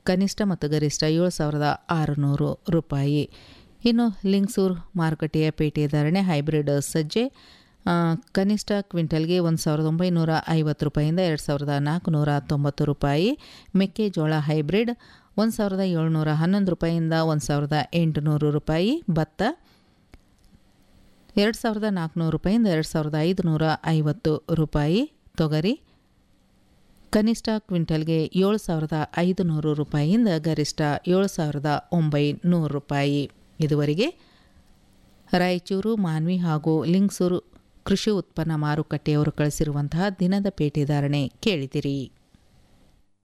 ಕನಿಷ್ಠ ಮತ್ತು ಗರಿಷ್ಠ ಏಳು ಸಾವಿರದ ಆರುನೂರು ರೂಪಾಯಿ ಇನ್ನು ಲಿಂಗ್ಸೂರು ಮಾರುಕಟ್ಟೆಯ ಪೇಟೆ ಧಾರಣೆ ಹೈಬ್ರಿಡ್ ಸಜ್ಜೆ ಆ, ಕನಿಷ್ಠ ಕ್ವಿಂಟಲ್ಗೆ ಒಂದು ಸಾವಿರದ ಒಂಬೈನೂರ ಐವತ್ತು ರೂಪಾಯಿಂದ ಎರಡು ಸಾವಿರದ ನಾಲ್ಕುನೂರ ತೊಂಬತ್ತು ರೂಪಾಯಿ ಮೆಕ್ಕೆಜೋಳ ಹೈಬ್ರಿಡ್ ಒಂದು ಸಾವಿರದ ಏಳ್ನೂರ ಹನ್ನೊಂದು ರೂಪಾಯಿಂದ ಒಂದು ಸಾವಿರದ ಎಂಟುನೂರು ರೂಪಾಯಿ ಭತ್ತ ಎರಡು ಸಾವಿರದ ನಾಲ್ಕುನೂರು ರೂಪಾಯಿಂದ ಎರಡು ಸಾವಿರದ ಐದುನೂರ ಐವತ್ತು ರೂಪಾಯಿ ತೊಗರಿ ಕನಿಷ್ಠ ಕ್ವಿಂಟಲ್ಗೆ ಏಳು ಸಾವಿರದ ಐದುನೂರು ರೂಪಾಯಿಯಿಂದ ಗರಿಷ್ಠ ಏಳು ಸಾವಿರದ ಒಂಬೈನೂರು ರೂಪಾಯಿ ಇದುವರೆಗೆ ರಾಯಚೂರು ಮಾನ್ವಿ ಹಾಗೂ ಲಿಂಗ್ಸೂರು ಕೃಷಿ ಉತ್ಪನ್ನ ಮಾರುಕಟ್ಟೆಯವರು ಕಳಿಸಿರುವಂತಹ ದಿನದ ಪೇಟೆ ಧಾರಣೆ ಕೇಳಿದಿರಿ